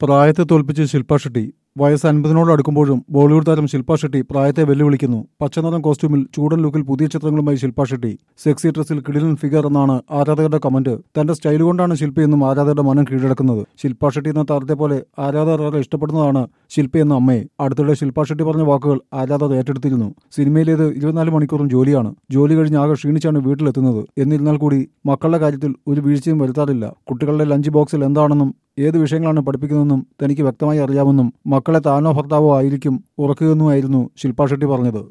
പ്രായത്തെ തോൽപ്പിച്ച് ശില്പ ഷെട്ടി വയസ്സ് അൻപതിനോട് അടുക്കുമ്പോഴും ബോളിവുഡ് താരം ശില്പ ഷെട്ടി പ്രായത്തെ വെല്ലുവിളിക്കുന്നു പച്ചനിറം കോസ്റ്റ്യൂമിൽ ചൂടൻ ലുക്കിൽ പുതിയ ചിത്രങ്ങളുമായി ശില്പ ഷെട്ടി സെക്സി ഡ്രസ്സിൽ കിടിലൻ ഫിഗർ എന്നാണ് ആരാധകരുടെ കമന്റ് തന്റെ സ്റ്റൈൽ കൊണ്ടാണ് ശില്പയെന്നും ആരാധകരുടെ മനം കീഴടക്കുന്നത് ശില്പ ഷെട്ടി എന്ന താരത്തെ പോലെ ആരാധകർ ഏറെ ഇഷ്ടപ്പെടുന്നതാണ് ശില്പ എന്ന അമ്മയെ അടുത്തിടെ ശില്പ ഷെട്ടി പറഞ്ഞ വാക്കുകൾ ആരാധകർ ഏറ്റെടുത്തിരുന്നു സിനിമയിലേത് ഇരുപത്തിനാല് മണിക്കൂറും ജോലിയാണ് ജോലി കഴിഞ്ഞ് ആകെ ക്ഷീണിച്ചാണ് വീട്ടിലെത്തുന്നത് എന്നിരുന്നാൽ കൂടി മക്കളുടെ കാര്യത്തിൽ ഒരു വീഴ്ചയും വരുത്താറില്ല കുട്ടികളുടെ ലഞ്ച് ബോക്സിൽ എന്താണെന്നും ഏത് വിഷയങ്ങളാണ് പഠിപ്പിക്കുന്നതെന്നും തനിക്ക് വ്യക്തമായി അറിയാമെന്നും മക്കളെ താനോ ഭർത്താവോ ആയിരിക്കും ഉറക്കുകയെന്നുമായിരുന്നു ശില്പ ഷെട്ടി പറഞ്ഞത്